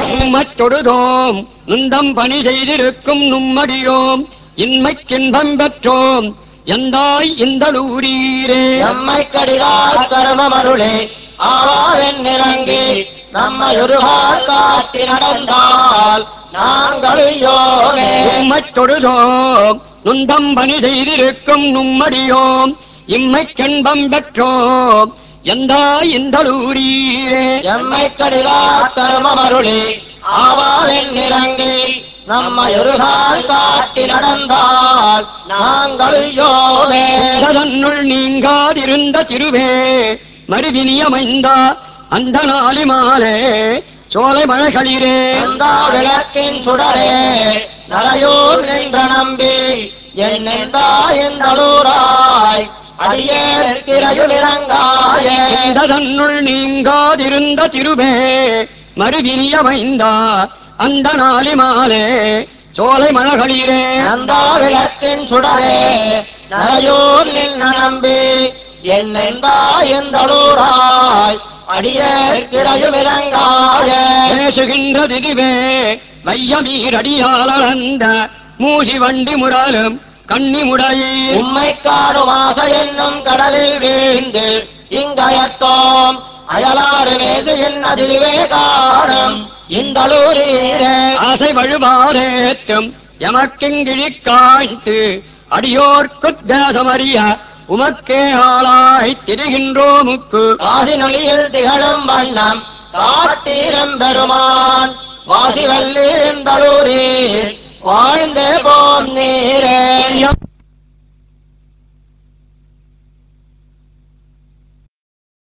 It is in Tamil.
உம்மச் தொடுதோம் நுந்தம் பணி செய்திருக்கும் நும்மடியோம் இன்மைக்கின்பம் பெற்றோம் எந்தாய் இந்த லூரீரே எம்மை கடிராய் கருமமருளே ஆவாவென் நிறங்கி நம்மை ஒருகால் காட்டி நடந்தால் நாங்கள் யோமே உம்மச் தொடுதோம் நுந்தம் பணி செய்திருக்கும் நும்மடியோம் இம்மைக்கென்பம் பெற்றோம் எந்தாய் இந்த லூரீரே எம்மை கடிராய் கருமமருளே ஆவாவென் நிறங்கி நம்மை ஒருகால் காட்டி நடந்தால் நாங்கள் யோமே தன்னுள் நீங்காதிருந்த திருவே மறுவினியமைந்த அந்த நாளி மாலே சோலை மழைகளிரே அந்த விளக்கின் சுடரே நரையூர் நின்ற நம்பி என் நெந்தா எந்தளூராய் அடியேற்கிறையுள் இறங்காயே தன்னுள் நீங்காதிருந்த திருவே மறுவினியமைந்த அந்த நாளி மாலே சோலை மழைகளிரே அந்த விளக்கின் சுடரே நரையூர் நின்ற நம்பி என் நெந்தா எந்தளூராய் அடியேற்கிறையுள் இறங்காயே பேசுகின்ற திதுவே வையமீரடியாளந்த மூசி வண்டி முரலும் கண்ணி முடையீர் உம்மை காடும் ஆசை என்னும் கடலில் வீழ்ந்து இங்கயத்தோம் அயலாறு மேசு என்னதிலுவே காணும் இந்தளூரீரே ஆசை வழுவாரேத்தும் எமக்கிங்கிழி காய்த்து அடியோர்க்குத் தேசமறிய உமக்கே ஆளாய்த் திரிகின்றோமுக்கு காசி நொழியில் திகழும் வண்ணம் காட்டீரம் பெருமான் வாசி வல்லி இந்தளூரீர் வாழ்ந்தே போம் நீரே